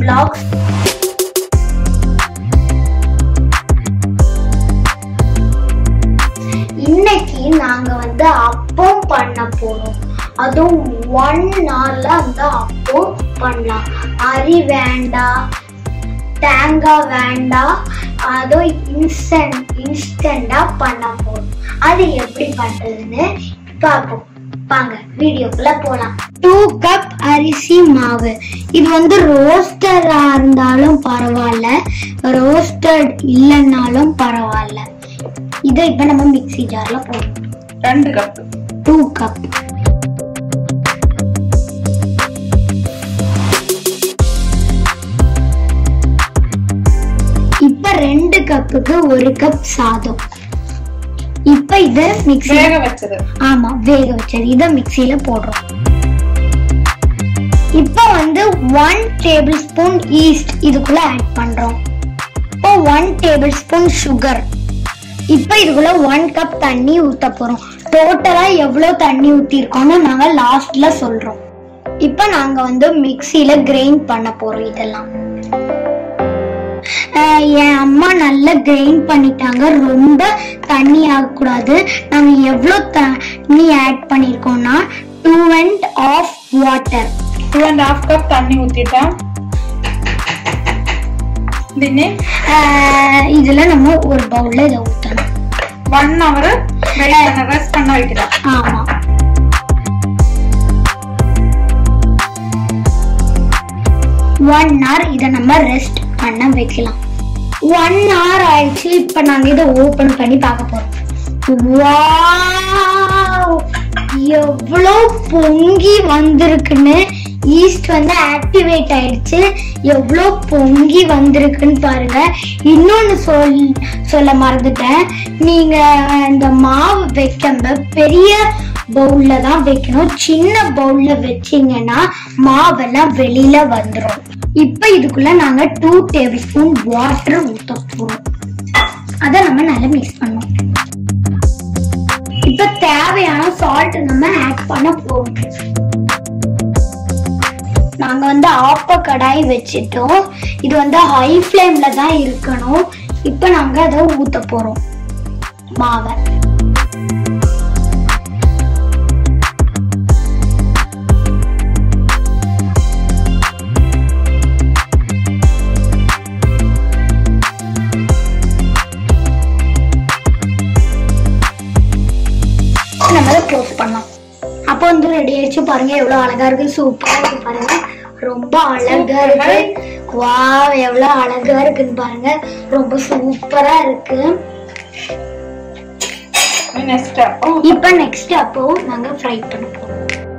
vlogs இன்னைக்கு நாங்க வந்து அப்பம் பண்ண போறோம் அதுவும் ஒன் ஹவர்ல அந்த அப்பம் பண்ணலாம் அரி வேண்டாம் தேங்காய் வேண்டாம் அதுவும் இன்ஸ்டன்ட் இன்ஸ்டண்டா பண்ண போறோம் அது எப்படி பண்றதுன்னு பார்ப்போம் வாங்க வீடியோக்குள்ள போலாம் டூ கப் அரிசி மாவு இது வந்து ரோஸ்டரா இருந்தாலும் பரவாயில்ல ரோஸ்டட் இல்லைன்னாலும் பரவாயில்ல இதை இப்ப நம்ம மிக்ஸி ஜார்ல போடணும் ரெண்டு கப் டூ கப் இப்ப ரெண்டு கப்புக்கு ஒரு கப் சாதம் இப்ப இத மிக்ஸி வேக வச்சது ஆமா வேக வச்சது இத மிக்ஸில போடுறோம் இப்போ வந்து ஒன் டேபிள் ஸ்பூன் ஈஸ்ட் இதுக்குள்ள ஆட் பண்றோம் இப்போ ஒன் டேபிள் ஸ்பூன் சுகர் இப்போ இதுக்குள்ள ஒன் கப் தண்ணி ஊத்த போறோம் டோட்டலா எவ்வளவு தண்ணி ஊத்திருக்கோம்னு நாங்க லாஸ்ட்ல சொல்றோம் இப்போ நாங்க வந்து மிக்ஸில கிரைண்ட் பண்ண போறோம் இதெல்லாம் ஆஹ் என் அம்மா நல்லா கிரைண்ட் பண்ணிட்டாங்க ரொம்ப தண்ணி ஆகக்கூடாது நாங்க எவ்வளவு தண்ணி ஆட் பண்ணிருக்கோம்னா two and half water two and half cup தண்ணி ஊத்திட்டேன் దీన్ని இதுல நம்ம ஒரு பவுல்ல இதை ஊத்தணும் ஒன் ஹவர் வெயிட் பண்ண ரெஸ்ட் பண்ண வைக்கிறேன் ஆமா ஒன் hour இதை நம்ம ரெஸ்ட் பண்ண வைக்கலாம் ஒன் hour ஆயிடுச்சு இப்ப நாங்க இதை ஓபன் பண்ணி பார்க்க போறோம் வாவ் எவ்வளோ பொங்கி வந்திருக்குன்னு ஈஸ்ட் வந்து ஆக்டிவேட் ஆயிடுச்சு எவ்வளோ பொங்கி வந்திருக்குன்னு பாருங்க இன்னொன்னு சொல் சொல்ல மறந்துட்டேன் நீங்க இந்த மாவு வைக்கம்ப பெரிய பவுல்ல தான் வைக்கணும் சின்ன பவுல்ல வச்சீங்கன்னா மாவெல்லாம் வெளியில வந்துடும் இப்ப இதுக்குள்ள நாங்க டூ டேபிள் ஸ்பூன் வாட்டர் ஊத்த போறோம் அதை நம்ம நல்லா மிக்ஸ் பண்ணோம் இப்ப தேவையான சால்ட் நம்ம ஆட் பண்ண போறோம் நாங்க வந்து ஆப்ப கடாய் வச்சிட்டோம் இது வந்து ஹை ஃப்ளேம்ல தான் இருக்கணும் இப்ப நாங்க அதை ஊத்த போறோம் மாவை நம்ம அதை க்ளோஸ் பண்ணலாம் அப்போ வந்து ரெடி ஆயிடுச்சு பாருங்க எவ்வளவு அழகா இருக்கு சூப்பரா இருக்கு பாருங்க ரொம்ப அழகா இருக்கு வாவ் எவ்வளவு அழகா இருக்குன்னு பாருங்க ரொம்ப சூப்பரா இருக்கு நெக்ஸ்ட் இப்ப நெக்ஸ்ட் அப்போ நாங்க ஃப்ரை பண்ண போறோம்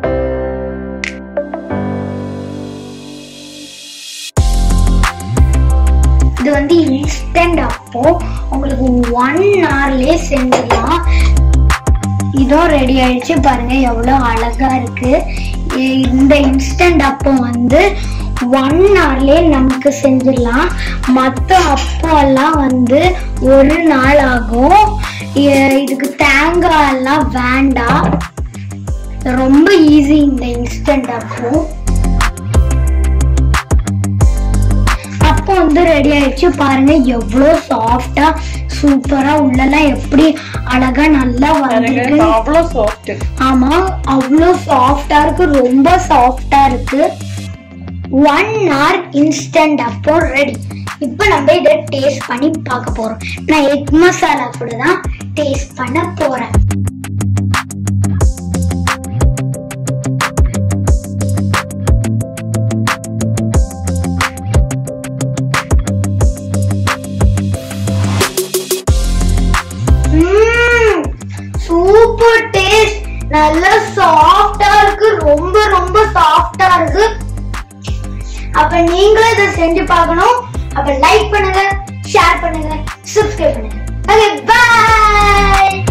இது வந்து இன்ஸ்டன்ட் அப்போ உங்களுக்கு ஒன் ஹவர்லயே செஞ்சிடலாம் இதுவும் ரெடி ஆயிடுச்சு பாருங்க எவ்வளவு அழகா இருக்கு இ- இந்த இன்ஸ்டன்ட் அப்பம் வந்து ஒன் ஹவர்லயே நமக்கு செஞ்சிடலாம் மற்ற அப்பம் எல்லாம் வந்து ஒரு நாள் ஆகும் இ- இதுக்கு தேங்காய் எல்லாம் வேண்டாம் ரொம்ப ஈஸி இந்த இன்ஸ்டன்ட் அப்பம் அப்போ வந்து ரெடி ஆயிடுச்சு பாருங்க எவ்வளோ சாஃப்டா சூப்பரா உள்ளெல்லாம் எப்படி அழகா நல்லா வந்திருக்கு அவ்வளோ சாஃப்ட் ஆமா அவ்வளோ சாஃப்டா இருக்கு ரொம்ப சாஃப்டா இருக்கு ஒன் hour இன்ஸ்டன்ட் அப்போ ரெடி இப்போ நம்ம இதை டேஸ்ட் பண்ணி பார்க்க போறோம் நான் எக் மசாலா கூட தான் டேஸ்ட் பண்ண போறேன் சூப்பர் டேஸ்ட் நல்லா சாஃப்டா இருக்கு ரொம்ப ரொம்ப சாஃப்டா இருக்கு அப்ப நீங்களும் இதை செஞ்சு பார்க்கணும் அப்ப லைக் பண்ணுங்க ஷேர் பண்ணுங்க சப்ஸ்கிரைப் பண்ணுங்க ஓகே பை